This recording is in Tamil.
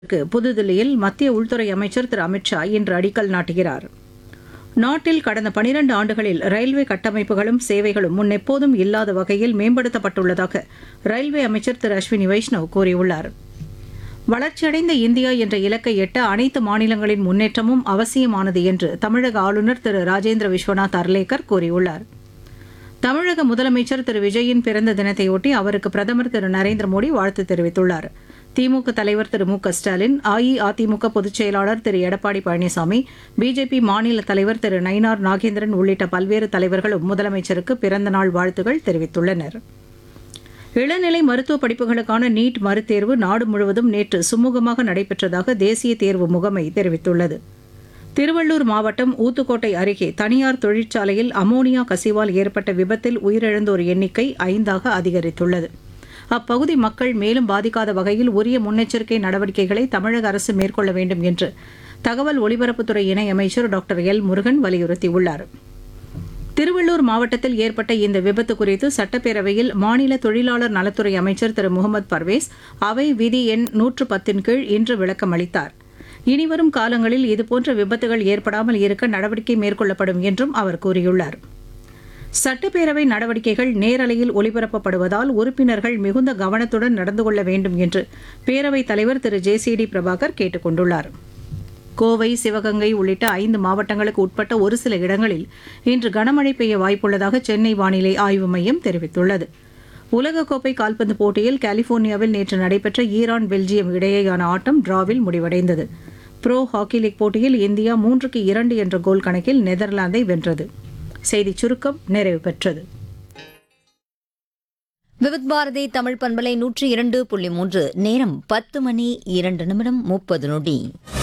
க்கு புதுதில்லியில் மத்திய உள்துறை அமைச்சர் திரு அமித்ஷா இன்று அடிக்கல் நாட்டுகிறார் நாட்டில் கடந்த பனிரண்டு ஆண்டுகளில் ரயில்வே கட்டமைப்புகளும் சேவைகளும் முன்னெப்போதும் இல்லாத வகையில் மேம்படுத்தப்பட்டுள்ளதாக ரயில்வே அமைச்சர் திரு அஸ்வினி வைஷ்ணவ் கூறியுள்ளார் வளர்ச்சியடைந்த இந்தியா என்ற இலக்கை எட்ட அனைத்து மாநிலங்களின் முன்னேற்றமும் அவசியமானது என்று தமிழக ஆளுநர் திரு ராஜேந்திர விஸ்வநாத் அர்லேக்கர் கூறியுள்ளார் தமிழக முதலமைச்சர் திரு விஜயின் பிறந்த தினத்தையொட்டி அவருக்கு பிரதமர் திரு நரேந்திர மோடி வாழ்த்து தெரிவித்துள்ளார் திமுக தலைவர் திரு மு க ஸ்டாலின் அஇஅதிமுக பொதுச் செயலாளர் திரு எடப்பாடி பழனிசாமி பிஜேபி மாநில தலைவர் திரு நயினார் நாகேந்திரன் உள்ளிட்ட பல்வேறு தலைவர்களும் முதலமைச்சருக்கு பிறந்தநாள் வாழ்த்துகள் தெரிவித்துள்ளனர் இளநிலை மருத்துவ படிப்புகளுக்கான நீட் மறுதேர்வு நாடு முழுவதும் நேற்று சுமூகமாக நடைபெற்றதாக தேசிய தேர்வு முகமை தெரிவித்துள்ளது திருவள்ளூர் மாவட்டம் ஊத்துக்கோட்டை அருகே தனியார் தொழிற்சாலையில் அமோனியா கசிவால் ஏற்பட்ட விபத்தில் உயிரிழந்தோர் எண்ணிக்கை ஐந்தாக அதிகரித்துள்ளது அப்பகுதி மக்கள் மேலும் பாதிக்காத வகையில் உரிய முன்னெச்சரிக்கை நடவடிக்கைகளை தமிழக அரசு மேற்கொள்ள வேண்டும் என்று தகவல் ஒலிபரப்புத்துறை இணையமைச்சர் டாக்டர் எல் முருகன் வலியுறுத்தியுள்ளார் திருவள்ளூர் மாவட்டத்தில் ஏற்பட்ட இந்த விபத்து குறித்து சட்டப்பேரவையில் மாநில தொழிலாளர் நலத்துறை அமைச்சர் திரு முகமது பர்வேஸ் அவை விதி எண் நூற்று பத்தின் கீழ் இன்று விளக்கம் அளித்தார் இனிவரும் காலங்களில் இதுபோன்ற விபத்துகள் ஏற்படாமல் இருக்க நடவடிக்கை மேற்கொள்ளப்படும் என்றும் அவர் கூறியுள்ளார் சட்டப்பேரவை நடவடிக்கைகள் நேரலையில் ஒலிபரப்பப்படுவதால் உறுப்பினர்கள் மிகுந்த கவனத்துடன் நடந்து கொள்ள வேண்டும் என்று பேரவைத் தலைவர் Thiru J C D Prabhakar கேட்டுக் கொண்டுள்ளார் கோவை சிவகங்கை உள்ளிட்ட ஐந்து மாவட்டங்களுக்கு உட்பட்ட ஒரு சில இடங்களில் இன்று கனமழை பெய்ய வாய்ப்புள்ளதாக சென்னை வானிலை ஆய்வு மையம் தெரிவித்துள்ளது உலகக்கோப்பை கால்பந்து போட்டியில் கலிபோர்னியாவில் நேற்று நடைபெற்ற ஈரான் பெல்ஜியம் இடையேயான ஆட்டம் டிராவில் முடிவடைந்தது ப்ரோ ஹாக்கி லீக் போட்டியில் இந்தியா மூன்றுக்கு இரண்டு என்ற கோல் கணக்கில் நெதர்லாந்தை வென்றது செய்திச் சுருக்கம் நிறைவு பெற்றது விவித் பாரதி தமிழ் பண்பலை நூற்றி இரண்டு புள்ளி மூன்று நேரம் பத்து மணி இரண்டு நிமிடம் முப்பது நொடி